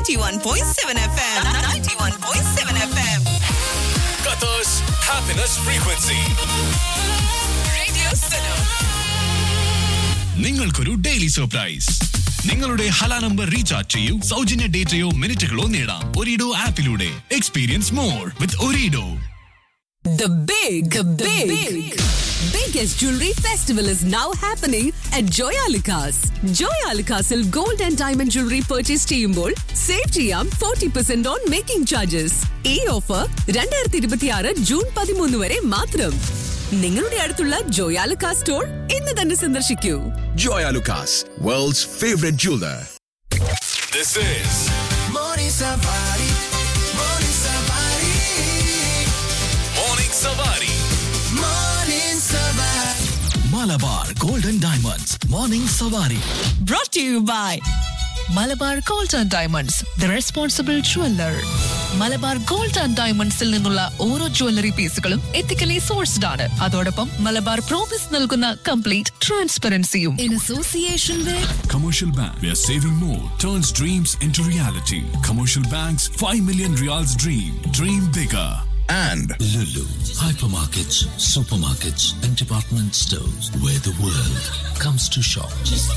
91.7 FM. 91.7 FM. Qatar's happiness frequency. Radio Suno. നിങ്ങൾക്കൊരു daily surprise നിങ്ങളുടെ ഹല നമ്പർ റീചാർജ് ചെയ്യൂ സൗജന്യ ഡേറ്റയോ മിനിറ്റുകളോ നേടാം ഒരിഡോ ആപ്പിലൂടെ എക്സ്പീരിയൻസ് മോർ വിത്ത് ഒരിഡോ The big, the big, biggest jewelry festival is now happening at Joyalukas. Joyalukasil gold and diamond jewelry purchase ചെയ്യുമ്പോൾ സേവ് ചെയ്യാം forty percent on making charges ഈ ഓഫർ രണ്ടായിരത്തി ഇരുപത്തി ആറ് ജൂൺ പതിമൂന്ന് വരെ മാത്രം നിങ്ങളുടെ അടുത്തുള്ള ജോയാലുക്കാ സ്റ്റോർ ഇന്ന് തന്നെ സന്ദർശിക്കൂ Joya Lucas, world's favorite jeweler. This is Morning Safari, Morning Safari, Morning Savari. Morning Safari. Malabar Golden Diamonds. Morning Savari. Brought to you by Malabar Gold and Diamonds the responsible jeweller Malabar Gold and ഡയമണ്ട്സിൽ നിന്നുള്ള ഓരോ jewellery പീസുകളും ethically sourced ആണ് അതോടൊപ്പം Malabar Promise നൽകുന്ന complete ട്രാൻസ്പെറൻസിയും in association with Commercial Bank, where saving more turns dreams into reality. Commercial Bank's 5 million reals dream. Dream bigger. And Lulu, hypermarkets, supermarkets, and department stores where the world comes to shop.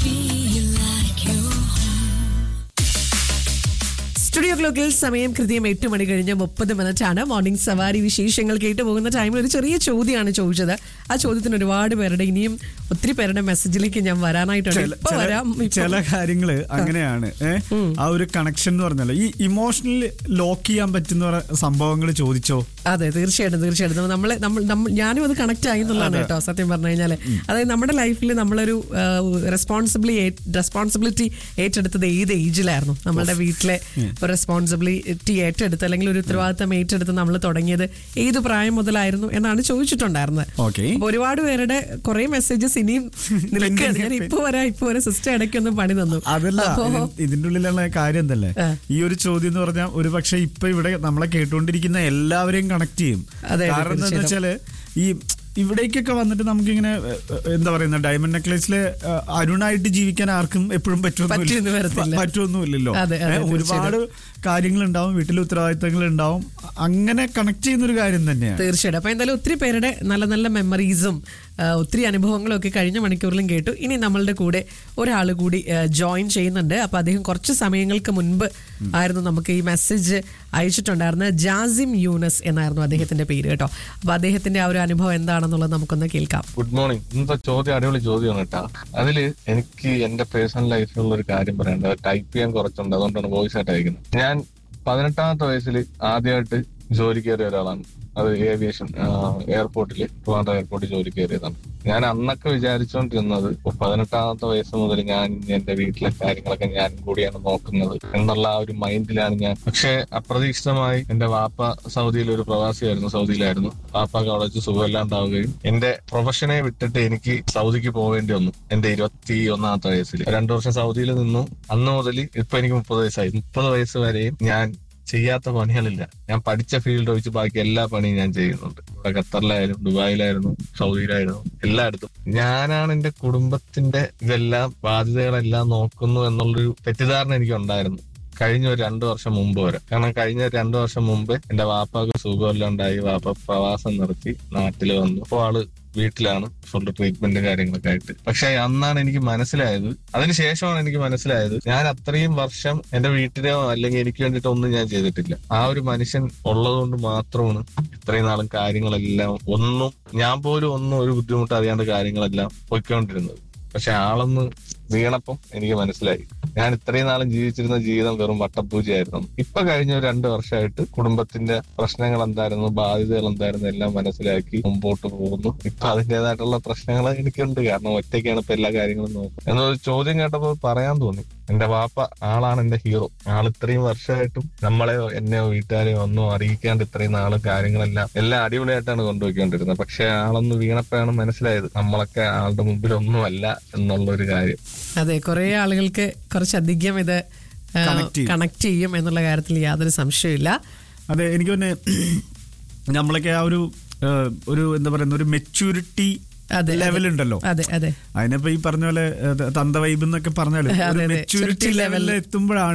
Studio ക്ലോക്കിൽ സമയം കൃത്യം എട്ട് മണി കഴിഞ്ഞ് മുപ്പത് minute ആണ് morning സവാരി വിശേഷങ്ങൾ കേട്ട് പോകുന്ന ടൈമിൽ ഒരു ചെറിയ ചോദ്യമാണ് ചോദിച്ചത് ആ ചോദ്യത്തിന് ഒരുപാട് പേരുടെ ഇനിയും ഒത്തിരി പേരുടെ മെസ്സേജിലേക്ക് ഞാൻ വരാനായിട്ടുണ്ട് ചില- ഇപ്പൊ ചില- വരാം ഇപ്പൊ- ചില കാര്യങ്ങള് അങ്ങനെയാണ് ഏ? ആ ഒരു കണക്ഷൻ എന്ന് പറഞ്ഞല്ലോ ഈ ഇമോഷണൽ ലോക്ക് ചെയ്യാൻ പറ്റുന്ന സംഭവങ്ങൾ ചോദിച്ചോ അതെ തീർച്ചയായിട്ടും തീർച്ചയായിട്ടും നമ്മളെ നമ്മൾ നമ്മൾ- ഞാനും അത് കണക്ട് ആയി എന്നുള്ളതാണ് കേട്ടോ സത്യം പറഞ്ഞു കഴിഞ്ഞാല് അതായത് നമ്മുടെ ലൈഫിൽ നമ്മളൊരു റെസ്പോൺസിബിളി റെസ്പോൺസിബിലിറ്റി ഏറ്റെടുത്തത് ഏത് ഏജിലായിരുന്നു നമ്മുടെ വീട്ടിലെ ഒരു റെസ്പോൺസിബിലിറ്റി ഏറ്റെടുത്ത് അല്ലെങ്കിൽ ഒരു ഉത്തരവാദിത്തം ഏറ്റെടുത്ത് നമ്മൾ തുടങ്ങിയത് ഏത് പ്രായം മുതലായിരുന്നു എന്നാണ് ചോദിച്ചിട്ടുണ്ടായിരുന്നത് Okay. അപ്പൊ ഒരുപാട് പേരുടെ കുറെ മെസ്സേജസ് ഇനിയും നിൽക്കുകയാണ് ഞാൻ ഇപ്പൊ വരാം ഇപ്പൊ വരാം സിസ്റ്റർ ഇടയ്ക്കൊന്ന് പണി തന്നു അതല്ല അപ്പോ ഇതിൻ- ഇതിന്റെ ഉള്ളിലുള്ള കാര്യം എന്തല്ലേ ആ. ഈ ഒരു ചോദ്യം എന്ന് പറഞ്ഞാൽ ഒരു പക്ഷെ ഇപ്പൊ ഇവിടെ നമ്മളെ കേട്ടുകൊണ്ടിരിക്കുന്ന എല്ലാവരെയും കണക്ട് ചെയ്യും അതെ, കാരണം എന്താ വെച്ചാല് ഈ ഇവിടേക്കൊക്കെ വന്നിട്ട് നമുക്കിങ്ങനെ ഏഹ്, ഏഹ്, എന്താ പറയുന്ന ഡയമണ്ട് നെക്ലേസില് ഏഹ്, അരുണായിട്ട് ജീവിക്കാൻ ആർക്കും എപ്പോഴും പറ്റിയെന്ന് വരത്തില്ല. പറ്റുമൊന്നുമില്ലല്ലോ അതെ, അതെ, ഏഹ്, ഒരുപാട് കാര്യങ്ങൾ ഉണ്ടാവും വീട്ടിൽ ഉത്തരവാദിത്തങ്ങൾ ഉണ്ടാവും അങ്ങനെ കണക്ട് ചെയ്യുന്ന ഒരു കാര്യം തന്നെയാണ് തീർച്ചയായിട്ടും അപ്പൊ എന്തായാലും ഒത്തിരി പേരുടെ നല്ല നല്ല മെമ്മറീസും ആ, ഒത്തിരി അനുഭവങ്ങളും ഒക്കെ കഴിഞ്ഞ മണിക്കൂറിലും കേട്ടു ഇനി നമ്മളുടെ കൂടെ ഒരാൾ കൂടി ജോയിൻ ചെയ്യുന്നുണ്ട് അപ്പൊ അദ്ദേഹം കുറച്ച് സമയങ്ങൾക്ക് മുൻപ് ആയിരുന്നു നമുക്ക് ഈ മെസ്സേജ് അയച്ചിട്ടുണ്ടായിരുന്നത് ജാസിം യൂനസ് എന്നായിരുന്നു അദ്ദേഹത്തിന്റെ പേര് കേട്ടോ അപ്പൊ അദ്ദേഹത്തിന്റെ ആ ഒരു അനുഭവം എന്താണെന്നുള്ളത് നമുക്കൊന്ന് കേൾക്കാം ഗുഡ് മോർണിംഗ് ഇന്നത്തെ ചോദ്യം അടിപൊളി ചോദ്യമാണ് കേട്ടാ അതില് എനിക്ക് എന്റെ പേഴ്സണൽ ലൈഫിലുള്ള ഒരു കാര്യം പറയേണ്ടത് അത് ടൈപ്പ് ചെയ്യാൻ കുറച്ചുണ്ട് അതുകൊണ്ടാണ് വോയിസ് ആയിട്ട് അയക്കുന്നത് ഞാൻ പതിനെട്ടാമത്തെ വയസ്സിൽ ആദ്യമായിട്ട് ജോലി കയറിയ ഒരാളാണ് അത് ഏവിയേഷൻ എയർപോർട്ടിൽ ട്രിവാൻഡ്രം എയർപോർട്ടിൽ ജോലി കയറിയതാണ് ഞാൻ അന്നൊക്കെ വിചാരിച്ചുകൊണ്ടിരുന്നത് ഇപ്പൊ പതിനെട്ടാമത്തെ വയസ്സ് മുതൽ ഞാൻ എന്റെ വീട്ടിലെ കാര്യങ്ങളൊക്കെ ഞാൻ കൂടിയാണ് നോക്കുന്നത് എന്നുള്ള ആ ഒരു മൈൻഡിലാണ് ഞാൻ പക്ഷെ അപ്രതീക്ഷിതമായി എന്റെ വാപ്പ സൗദിയിൽ ഒരു പ്രവാസിയായിരുന്നു സൗദിയിലായിരുന്നു വാപ്പാക്ക് അവിടെ വെച്ച് സുഖമില്ലാണ്ടാവുകയും എന്റെ പ്രൊഫഷനെ വിട്ടിട്ട് എനിക്ക് സൗദിക്ക് പോവേണ്ടി വന്നു എന്റെ ഇരുപത്തി ഒന്നാമത്തെ വയസ്സിൽ രണ്ടു വർഷം സൗദിയിൽ നിന്നു അന്ന് മുതൽ ഇപ്പൊ എനിക്ക് മുപ്പത് വയസ്സായി മുപ്പത് വയസ്സ് വരെയും ഞാൻ ചെയ്യാത്ത പണികളില്ല ഞാൻ പഠിച്ച ഫീൽഡ് ഒഴിച്ച് ബാക്കി എല്ലാ പണിയും ഞാൻ ചെയ്യുന്നുണ്ട് ഇവിടെ ഖത്തറിലായാലും ദുബായിലായിരുന്നു സൗദിയിലായിരുന്നു എല്ലായിടത്തും ഞാനാണ് എന്റെ കുടുംബത്തിന്റെ ഇതെല്ലാം ബാധ്യതകളെല്ലാം നോക്കുന്നു എന്നുള്ളൊരു തെറ്റിദ്ധാരണ എനിക്ക് ഉണ്ടായിരുന്നു കഴിഞ്ഞ ഒരു രണ്ടു വർഷം മുമ്പ് വരെ കാരണം കഴിഞ്ഞ ഒരു രണ്ടു വർഷം മുമ്പ് എന്റെ വാപ്പാക്ക് സുഖമെല്ലാം ഉണ്ടായി വാപ്പ പ്രവാസം നിർത്തി നാട്ടിൽ വന്നു അപ്പോൾ ആള് വീട്ടിലാണ് ഫുൾ ട്രീറ്റ്മെന്റ് കാര്യങ്ങളൊക്കെ ആയിട്ട് പക്ഷെ അന്നാണ് എനിക്ക് മനസ്സിലായത് അതിനുശേഷമാണ് എനിക്ക് മനസ്സിലായത് ഞാൻ അത്രയും വർഷം എന്റെ വീട്ടിലോ അല്ലെങ്കിൽ എനിക്ക് വേണ്ടിയിട്ട് ഒന്നും ഞാൻ ചെയ്തിട്ടില്ല ആ ഒരു മനുഷ്യൻ ഉള്ളതുകൊണ്ട് മാത്രമാണ് ഇത്രയും നാളും കാര്യങ്ങളെല്ലാം ഒന്നും ഞാൻ പോലും ഒന്നും ഒരു ബുദ്ധിമുട്ട് അറിയാണ്ട് കാര്യങ്ങളെല്ലാം പൊയ്ക്കൊണ്ടിരുന്നത് പക്ഷെ ആളൊന്ന് വീണപ്പം എനിക്ക് മനസ്സിലായി ഞാൻ ഇത്രയും നാളും ജീവിച്ചിരുന്ന ജീവിതം വെറും വട്ടപ്പൂജയായിരുന്നു ഇപ്പൊ കഴിഞ്ഞ ഒരു രണ്ട് വർഷമായിട്ട് കുടുംബത്തിന്റെ പ്രശ്നങ്ങൾ എന്തായിരുന്നു ബാധ്യതകൾ എന്തായിരുന്നു എല്ലാം മനസ്സിലാക്കി മുമ്പോട്ട് പോകുന്നു ഇപ്പൊ അതിന്റേതായിട്ടുള്ള പ്രശ്നങ്ങൾ എനിക്കുണ്ട് കാരണം ഒറ്റയ്ക്കാണ് ഇപ്പൊ എല്ലാ കാര്യങ്ങളും നോക്കുന്നത് എന്നൊരു ചോദ്യം കേട്ടപ്പോൾ പറയാൻ തോന്നി എന്റെ വാപ്പ ആളാണ് എന്റെ ഹീറോ ആൾ ഇത്രയും വർഷമായിട്ടും നമ്മളെയോ എന്നെയോ വീട്ടുകാരെയോ ഒന്നും അറിയിക്കാണ്ട് ഇത്രയും നാളും കാര്യങ്ങളെല്ലാം എല്ലാം അടിപൊളിയായിട്ടാണ് കൊണ്ടുപോയിക്കൊണ്ടിരുന്നത് പക്ഷെ ആളൊന്ന് വീണപ്പോഴാണ് മനസ്സിലായത് നമ്മളൊക്കെ ആളുടെ മുമ്പിൽ ഒന്നുമല്ല എന്നുള്ള ഒരു കാര്യം അതെ കുറെ ആളുകൾക്ക് കുറച്ചധികം ഇത് Connect ചെയ്യും. കണക്ട് ചെയ്യും എന്നുള്ള കാര്യത്തിൽ യാതൊരു സംശയമില്ല അതെ എനിക്ക് തന്നെ നമ്മളൊക്കെ ആ ഒരു ഏഹ്, ഒരു എന്താ പറയുന്ന ഒരു മെച്യൂരിറ്റി അതെ, അതെ. ലെവൽ ഉണ്ടല്ലോ അതെ അതെ അതിനിപ്പോ ഈ പറഞ്ഞ പോലെ ഏഹ്, തന്ത വൈബ് എന്നൊക്കെ പറഞ്ഞാല് അതെ, ഒരു അതെ. മെച്യൂരിറ്റി Maturity ലെവലിൽ level. എത്തുമ്പോഴാണ്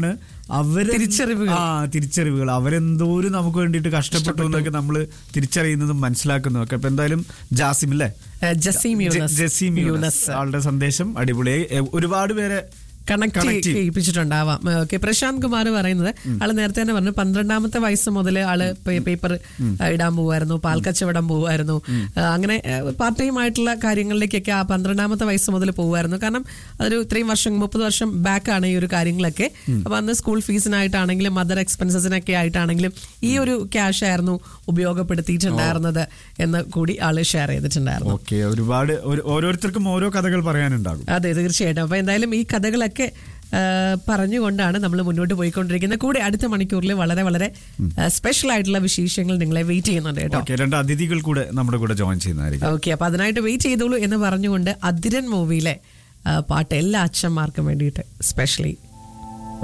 അവര് തിരിച്ചറിവുകൾ. ആ തിരിച്ചറിവുകൾ അവരെന്തോരം നമുക്ക് വേണ്ടിയിട്ട് കഷ്ടപ്പെട്ടു എന്നൊക്കെ നമ്മൾ തിരിച്ചറിയുന്നതും മനസ്സിലാക്കുന്നതും ഒക്കെ അപ്പൊ എന്തായാലും ജാസിം അല്ലേ ഏ, ജസീം യൂനസ്. ജ- ജസീം യൂനസ് യൂനസ്. ആളുടെ സന്ദേശം അടിപൊളിയായി എ, ഒരുപാട് പേരെ കണക്ട് Connect ചെയ്യും. ചെയ്യിപ്പിച്ചിട്ടുണ്ടാവാം ഓക്കെ പ്രശാന്ത് കുമാർ പറയുന്നത് ആള് നേരത്തെ തന്നെ പറഞ്ഞു പന്ത്രണ്ടാമത്തെ വയസ്സ് മുതൽ ആള് പേ- പേപ്പർ ഇടാൻ പോവായിരുന്നു പാൽ കച്ചവടം പോവായിരുന്നു ആ, അങ്ങനെ പാർട്ട് ടൈം ആയിട്ടുള്ള കാര്യങ്ങളിലേക്കൊക്കെ ആ പന്ത്രണ്ടാമത്തെ വയസ്സ് മുതൽ പോവായിരുന്നു കാരണം അതൊരു ഇത്രയും വർഷം മുപ്പത് വർഷം ബാക്ക് ആണ് ഈ ഒരു കാര്യങ്ങളൊക്കെ അപ്പൊ അന്ന് സ്കൂൾ ഫീസിനായിട്ടാണെങ്കിലും മദർ എക്സ്പെൻസസിനൊക്കെ ആയിട്ടാണെങ്കിലും ഈ ഒരു ക്യാഷ് ആയിരുന്നു ഉപയോഗപ്പെടുത്തിയിട്ടുണ്ടായിരുന്നത് എന്ന് കൂടി ആള് ഷെയർ ചെയ്തിട്ടുണ്ടായിരുന്നു ഓക്കെ ഒരുപാട് ഒരു- ഓരോരുത്തർക്കും ഓരോ കഥകൾ പറയാനുണ്ടാകും അതെ തീർച്ചയായിട്ടും അപ്പൊ എന്തായാലും ഈ കഥകളൊക്കെ ആ, പറഞ്ഞുകൊണ്ടാണ് നമ്മൾ മുന്നോട്ട് പോയിക്കൊണ്ടിരിക്കുന്നത് കൂടെ അടുത്ത മണിക്കൂറിൽ വളരെ വളരെ സ്പെഷ്യൽ ആയിട്ടുള്ള വിശേഷങ്ങൾ നിങ്ങളെ വെയിറ്റ് ചെയ്യുന്നുണ്ട് കേട്ടോ ഓക്കെ രണ്ട് അതിഥികൾ കൂടെ നമ്മുടെ കൂടെ ജോയിൻ ചെയ്യുന്നതായിരിക്കും ഓക്കെ അപ്പൊ അതിനായിട്ട് വെയിറ്റ് ചെയ്തോളൂ എന്ന് പറഞ്ഞുകൊണ്ട് അതിരൻ മൂവിയിലെ ആ, പാട്ട് എല്ലാ അച്ഛന്മാർക്കും വേണ്ടിയിട്ട് സ്പെഷ്യലി